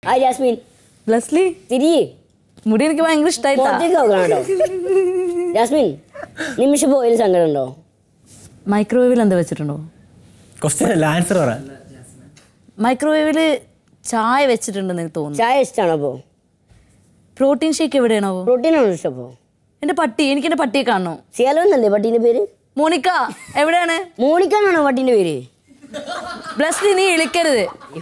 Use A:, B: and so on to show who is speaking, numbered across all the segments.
A: Hi Jasmine
B: Blesslee
A: തിരിയേ
B: മുടി എനിക്ക് ഭയങ്കര ഇഷ്ടമായിട്ടാ
A: പുറത്തേക്ക് നോക്കണം കേട്ടോ ജാസ്മിൻ നിമിഷം പോയിൽ സങ്കടം ഉണ്ടോ
B: മൈക്രോവേവിൽ എന്താ വെച്ചിട്ടുണ്ടോ
C: ക്വസ്റ്റ്യൻ അല്ല ആൻസർ പറ
B: മൈക്രോവേവിൽ ചായ വെച്ചിട്ടുണ്ടെന്ന് എനിക്ക് തോന്നുന്നു
A: ചായ ഇഷ്ടമാണോ അപ്പോൾ
B: പ്രോട്ടീൻ ഷേക്ക് എവിടെയാണോ
A: പ്രോട്ടീനാണോ ഇഷ്ടം അപ്പോൾ
B: എന്റെ പട്ടി എനിക്ക് എന്റെ പട്ടിയെ കാണണോ
A: സിയാലോ എന്നല്ലേ പട്ടീൻ്റെ പേര്
B: മോണിക്ക എവിടെയാണ്
A: മോണിക്കാന്നാണോ പട്ടീൻ്റെ പേര്
B: ബ്ലസ്ലി നീ ഇളിക്കരുത്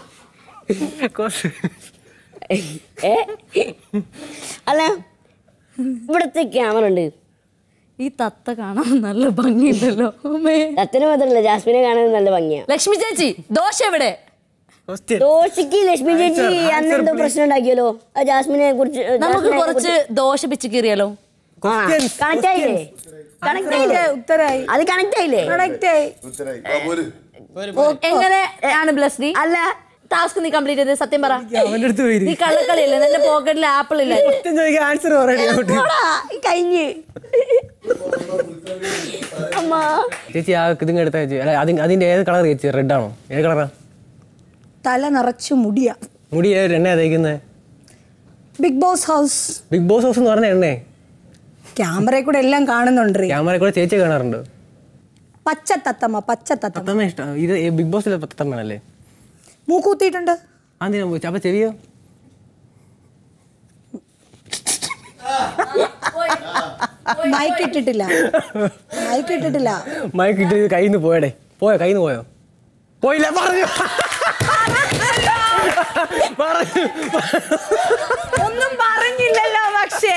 A: ഏ അല്ല ഇവിടുത്തെ ക്യാമറ ഉണ്ട്
B: ഈ തത്ത കാണാൻ നല്ല ഭംഗിയുണ്ടല്ലോ അമ്മേ
A: അത്തരം മാത്രമല്ല ജാസ്മിനെ കാണാൻ നല്ല ഭംഗിയാണ്
B: ലക്ഷ്മി ചേച്ചി ദോശ എവിടെ
C: ക്വസ്റ്റ്യൻ
A: ദോശയ്ക്ക് ലക്ഷ്മി ചേച്ചി അന്ന് എന്തോ പ്രശ്നം ഉണ്ടാക്കിയല്ലോ ആ ജാസ്മിനെ കുറിച്ച്
B: നമുക്ക് കുറച്ച് ദോശ പിച്ച് കീറിയാലോ
A: കണക്ട് ആയില്ലേ കണക്ട് ആയില്ലേ
D: ഉത്തരായി
A: അത് കണക്ട് ആയില്ലേ
D: കറക്റ്റ് ആയി
E: ഉത്തരായി ആ, പോര്.
B: എങ്ങനെ ആണ് ബ്ലസ്ലി
A: അല്ല
B: ടാസ്ക് നീ കംപ്ലീറ്റ് ചെയ്ത് സത്യം പറ
C: അവൻ്റെ അടുത്ത് പോയി
B: നീ കള്ളക്കളിയല്ലേ നിന്റെ പോക്കറ്റിൽ ആപ്പിൾ ഇല്ല
C: ക്വസ്റ്റ്യൻ ചോദിക്കാൻ ആൻസർ പറയണേ അങ്ങോട്ട്
A: പോടാ, കഴിഞ്ഞ് അമ്മ
C: ചേച്ചി ആ ഇതിങ്ങ് എടുത്താ ചേച്ചി അല്ല അതിന് അതിന്റെ ഏത് കളർ ചേച്ചി റെഡ് ആണോ ഏത് കളറാ
D: തല നിറച്ചു മുടിയ
C: മുടി ഏത് എണ്ണ തേക്കുന്നത്
D: Bigg Boss house
C: Bigg Boss house എന്ന് പറഞ്ഞ എണ്ണേ
D: ക്യാമറയിൽ കൂടെ എല്ലാം കാണുന്നുണ്ട്
C: ക്യാമറ കൂടെ ചേച്ചി കാണാറുണ്ട്
D: പച്ച തത്തമ്മ പച്ച തത്തമ്മ
C: തത്തമ്മ ഇഷ്ടം ഇത് ബിഗ് ബോസിലെ തത്തമ്മയാണല്ലേ
D: മൂക്കൂത്തിയിട്ടുണ്ട്
C: അതിനാ പോയി അപ്പൊ ചെവിയോ
D: മൈക്ക് ഇട്ടിട്ടില്ല മൈക്ക് ഇട്ടിട്ടില്ല
C: മയക്ക് ഇട്ട് കയ്യിൽ നിന്ന് പോയടേ പോയോ കയ്യിൽ നിന്ന് പോയോ പോയില്ല പറഞ്ഞു പറഞ്ഞു
D: ഒന്നും പറഞ്ഞില്ലല്ലോ പക്ഷേ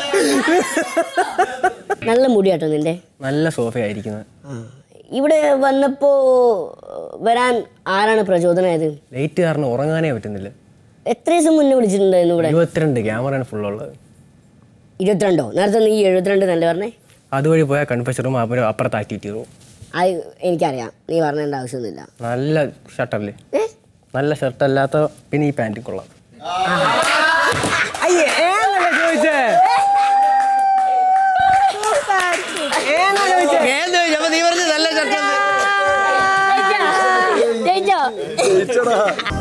A: നല്ല മുടിയാട്ടോ നിന്റെ
C: നല്ല സോഫയായിരിക്കുന്നത്
A: ഇവിടെ വന്നപ്പോ വരാൻ ആരാണ് പ്രചോദനമായത്
C: ലൈറ്റ് കാരണം ഉറങ്ങാനേ പറ്റുന്നില്ല
A: എത്ര ദിവസം മുന്നേ വിളിച്ചിട്ടുണ്ടായിരുന്നു ഇവിടെ
C: ഇരുപത്തിരണ്ട് ക്യാമറയാണ് ഫുൾ ഉള്ളത്
A: ഇരുപത്തിരണ്ടോ നേരത്തെ നീ എഴുപത്തിരണ്ട് നല്ല പറഞ്ഞേ
C: അതുവഴി പോയാൽ കൺഫെഷൻ റൂം അപ്പുറം അപ്പുറത്ത് ആക്ടിവിറ്റി റൂം
A: അത് എനിക്കറിയാം നീ പറഞ്ഞേണ്ട ആവശ്യമൊന്നുമില്ല
C: നല്ല ഷർട്ടല്ലേ
A: ഏ
C: നല്ല ഷർട്ട് അല്ലാത്ത പിന്നെ ഈ പാൻറ്റും കൊള്ളാം അയ്യേ ഏന്നല്ലേ ചോദിച്ചേ ഏന്നാ ചോദിച്ചേ ഏന്ന് ചോദിച്ചു അപ്പൊ നീ പറഞ്ഞു നല്ല ഷർട്ട്
A: ജയിച്ചോ? ജയിച്ചോ